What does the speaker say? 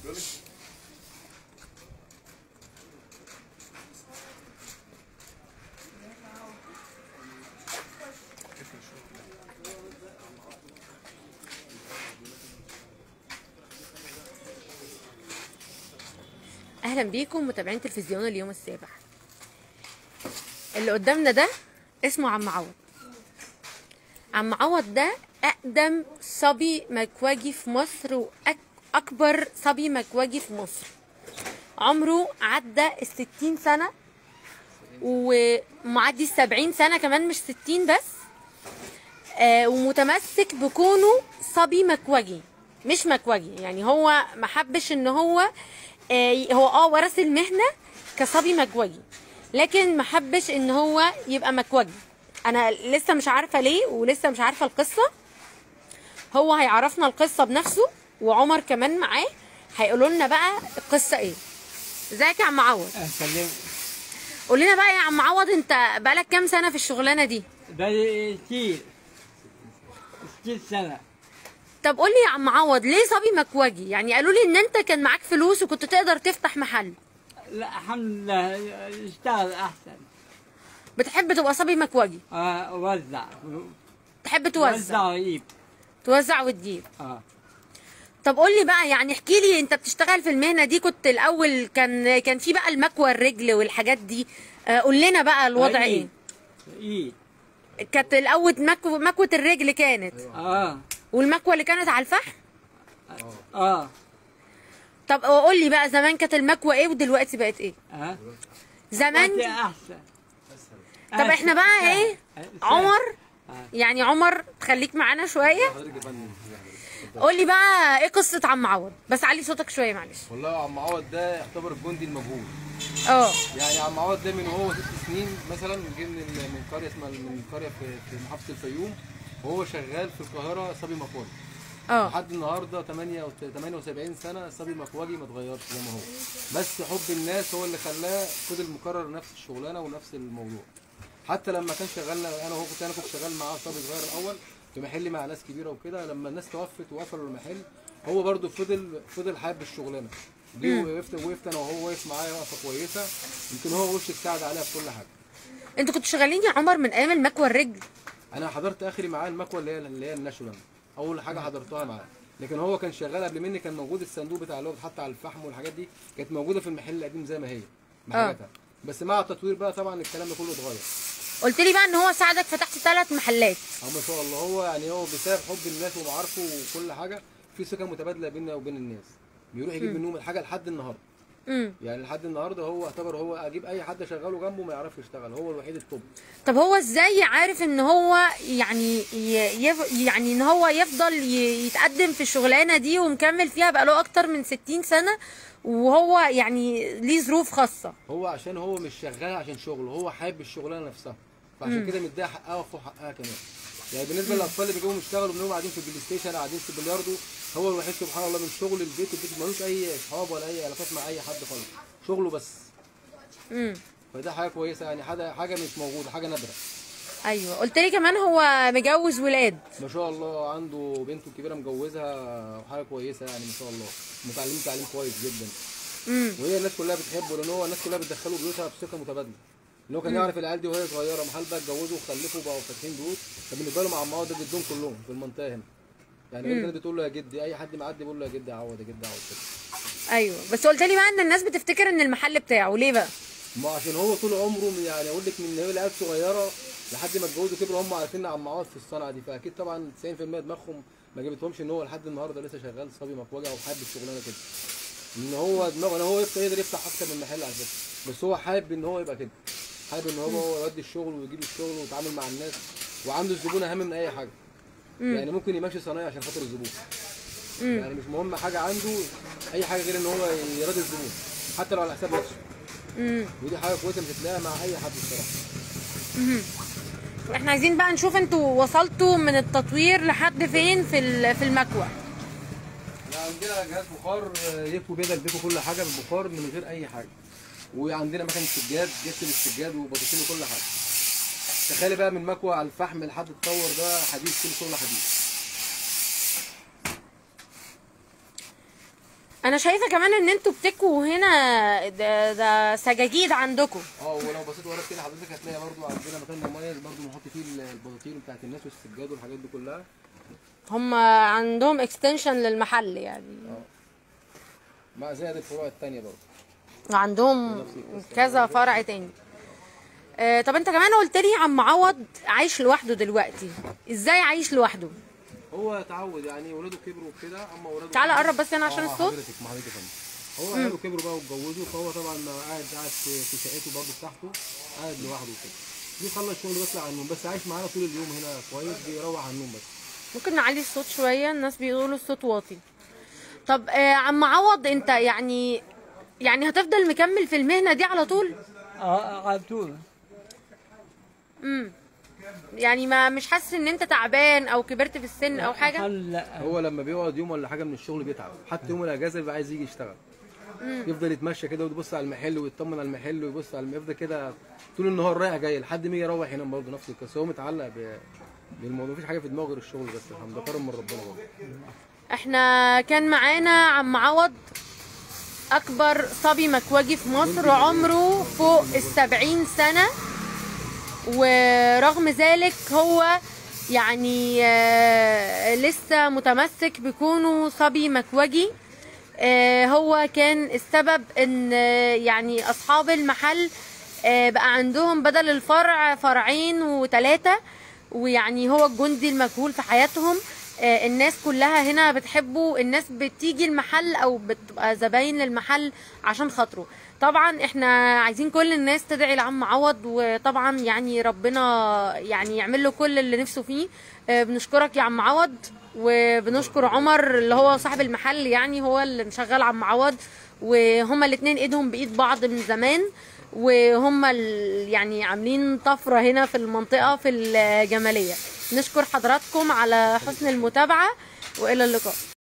اهلا بيكم متابعين تلفزيون اليوم السابع اللي قدامنا ده اسمه عم عوض عم عوض ده اقدم صبي مكواجي في مصر واكبر صبي مكواجي في مصر عمره عدى الستين سنة ومعدي السبعين سنة كمان مش ستين بس آه ومتمسك بكونه صبي مكوجي مش مكوجي يعني هو ما حبش ان هو آه هو اه ورث المهنه كصبي مكوجي لكن ما حبش ان هو يبقى مكوجي انا لسه مش عارفه ليه ولسه مش عارفه القصه هو هيعرفنا القصه بنفسه وعمر كمان معاه هيقولوا لنا بقى القصه ايه ازيك يا عم عوض اسلم قول لنا بقى يا عم عوض انت بقالك كام سنه في الشغلانه دي بقالي كتير كتير سنة طب قول لي يا عم عوض ليه صبي مكوجي يعني قالوا لي ان انت كان معاك فلوس وكنت تقدر تفتح محل لا الحمد لله اشتغل احسن بتحب تبقى صبي مكوجي آه وزع تحب وزع توزع ويجيب توزع وتجيب اه طب قول لي بقى يعني احكي لي انت بتشتغل في المهنه دي كنت الاول كان كان في بقى المكوى الرجل والحاجات دي آه، قول لنا بقى الوضع ايه ايه كانت الاول مكو مكوه الرجل كانت اه والمكوه اللي كانت على الفحم اه طب قول لي بقى زمان كانت المكوه ايه ودلوقتي بقت ايه اه زمان دلوقتي احسن طب احنا بقى ايه عمر آه. يعني عمر خليك معانا شويه قول لي بقى ايه قصه عم عوض بس علي صوتك شويه معلش والله يا عم عوض ده يعتبر الجندي المجهول اه يعني عم عوض ده من وهو ست سنين مثلا جه من ال- من قريه اسمها من قريه في في محافظه الفيوم وهو شغال في القاهره صبي مكواجي اه لحد النهارده 8 و 78 سنه صبي مكواجي ما اتغيرش زي ما هو بس حب الناس هو اللي خلاه فضل مكرر نفس الشغلانه ونفس الموضوع حتى لما كان شغال انا وهو كنت انا كنت شغال معاه صبي صغير الاول في محل مع ناس كبيره وكده لما الناس توفت وقفلوا المحل هو برضو فضل فضل حابب الشغلانه جه وقفت وقفت انا وهو واقف معايا وقفه كويسه يمكن هو وش الساعد عليها في كل حاجه انتوا كنتوا شغالين يا عمر من ايام المكوى الرجل انا حضرت اخري معاه المكوى اللي هي اللي هي الناشونال اول حاجه حضرتها معاه لكن هو كان شغال قبل مني كان موجود الصندوق بتاع اللي هو بيتحط على الفحم والحاجات دي كانت موجوده في المحل القديم زي ما هي بحاجاتها بس مع التطوير بقى طبعا الكلام ده كله اتغير قلت لي بقى ان هو ساعدك فتحت ثلاث محلات اه ما شاء الله هو يعني هو بسبب حب الناس ومعارفه وكل حاجه في ثقه متبادله بيننا وبين الناس بيروح يجيب منهم الحاجه لحد النهارده امم يعني لحد النهارده هو اعتبر هو اجيب اي حد شغاله جنبه ما يعرفش يشتغل هو الوحيد التوب طب هو ازاي عارف ان هو يعني ي- يف يعني ان هو يفضل ي- يتقدم في الشغلانه دي ومكمل فيها بقاله اكتر من 60 سنه وهو يعني ليه ظروف خاصه هو عشان هو مش شغال عشان شغله هو حابب الشغلانه نفسها فعشان كده مديها حقها وفوق حقها كمان يعني بالنسبه للاطفال اللي بيجوا يشتغلوا منهم قاعدين في البلاي ستيشن قاعدين في البلياردو هو الوحيد سبحان الله من شغل البيت البيت ملوش اي اصحاب ولا اي علاقات مع اي حد خالص شغله بس امم فده حاجه كويسه يعني حاجه حاجه مش موجوده حاجه نادره ايوه قلت لي كمان هو مجوز ولاد ما شاء الله عنده بنته الكبيره مجوزها حاجه كويسه يعني ما شاء الله متعلمين تعليم كويس جدا امم وهي الناس كلها بتحبه لان هو الناس كلها بتدخله بيوتها بثقه متبادله ان هو كان يعرف العيال دي وهي صغيره محل بقى اتجوزوا وخلفوا بقوا فاتحين بيوت فبالنسبه له مع عمار ده جدهم كلهم في المنطقه هنا يعني هي كانت بتقول له يا جدي اي حد معدي بيقول له يا جدي عوض يا جدي عوض كده ايوه بس قلت لي بقى ان الناس بتفتكر ان المحل بتاعه ليه بقى ما عشان هو طول عمره من- يعني اقول لك من هي العيال صغيره لحد ما اتجوزوا كبروا هم عارفين عم عوض في الصنعه دي فاكيد طبعا 90% دماغهم ما جابتهمش ان هو لحد النهارده لسه شغال صبي مكوجه او حابب الشغلانه كده ان هو دماغه انا هو يفتح يقدر يفتح اكتر من محل على فكره بس هو حابب ان هو يبقى كده حابب ان هو يودي الشغل ويجيب الشغل ويتعامل مع الناس وعنده الزبون اهم من اي حاجه يعني ممكن يمشي صنايعي عشان خاطر الزبون يعني مش مهم حاجه عنده اي حاجه غير ان هو يراضي الزبون حتى لو على حساب نفسه امم ودي حاجه كويسه مش هتلاقيها مع اي حد الصراحه احنا عايزين بقى نشوف انتوا وصلتوا من التطوير لحد فين في ال- في المكوى يعني عندنا جهاز بخار آه، يكوي بيها البيت وكل حاجه بالبخار من غير اي حاجه وعندنا مكان سجاد جبت السجاد وبطاطين وكل حاجه تخيلي بقى من مكوى على الفحم لحد التطور ده حديد كل شغل حديد انا شايفه كمان ان انتوا بتكوا هنا ده, ده سجاجيد عندكم اه ولو بصيت وراك كده حضرتك هتلاقي برضو عندنا مكان مميز برضو بنحط فيه البطاطين بتاعت الناس والسجاد والحاجات دي كلها هم عندهم اكستنشن للمحل يعني مع زائد الفروع التانية برضو عندهم كذا فرع تاني آه طب انت كمان قلت لي عم عوض عايش لوحده دلوقتي ازاي عايش لوحده هو اتعود يعني ولاده كبروا وكده اما ولاده تعالى قرب بس هنا عشان آه، مع الصوت حضرتك مع حضرتك يا فندم. هو عياله كبروا بقى واتجوزوا فهو طبعا قاعد قاعد في في شقته برضه بتاعته قاعد لوحده وكده بيخلص شغل بيطلع على النوم بس عايش معانا طول اليوم هنا كويس بيروح على النوم بس ممكن نعلي الصوت شويه الناس بيقولوا الصوت واطي طب آه عم عوض انت يعني يعني هتفضل مكمل في المهنه دي على طول اه على طول امم يعني ما مش حاسس ان انت تعبان او كبرت في السن او حاجه الحمد لله هو لما بيقعد يوم ولا حاجه من الشغل بيتعب حتى يوم الاجازه بيبقى عايز يجي يشتغل يفضل يتمشى كده ويبص على المحل ويطمن على المحل ويبص على الم- يفضل كده طول النهار رايح جاي لحد ما يجي يروح ينام برضه نفس القصه هو متعلق ب- بالموضوع مفيش حاجه في دماغه غير الشغل بس الحمد لله كرم من ربنا برضه احنا كان معانا عم عوض اكبر صبي مكواجي في مصر عمره فوق السبعين سنة ورغم ذلك هو يعني آه، لسه متمسك بكونه صبي مكوجي آه، هو كان السبب ان آه، يعني اصحاب المحل آه، بقى عندهم بدل الفرع فرعين وثلاثة ويعني هو الجندي المجهول في حياتهم آه، الناس كلها هنا بتحبه الناس بتيجي المحل او بتبقى زباين للمحل عشان خاطره طبعا احنا عايزين كل الناس تدعي لعم عوض وطبعا يعني ربنا يعني يعمل له كل اللي نفسه فيه آه، بنشكرك يا عم عوض وبنشكر عمر اللي هو صاحب المحل يعني هو اللي مشغل عم عوض وهما الاتنين ايدهم بايد بعض من زمان وهم ال- يعني عاملين طفرة هنا في المنطقة في الجمالية نشكر حضراتكم على حسن المتابعة وإلى اللقاء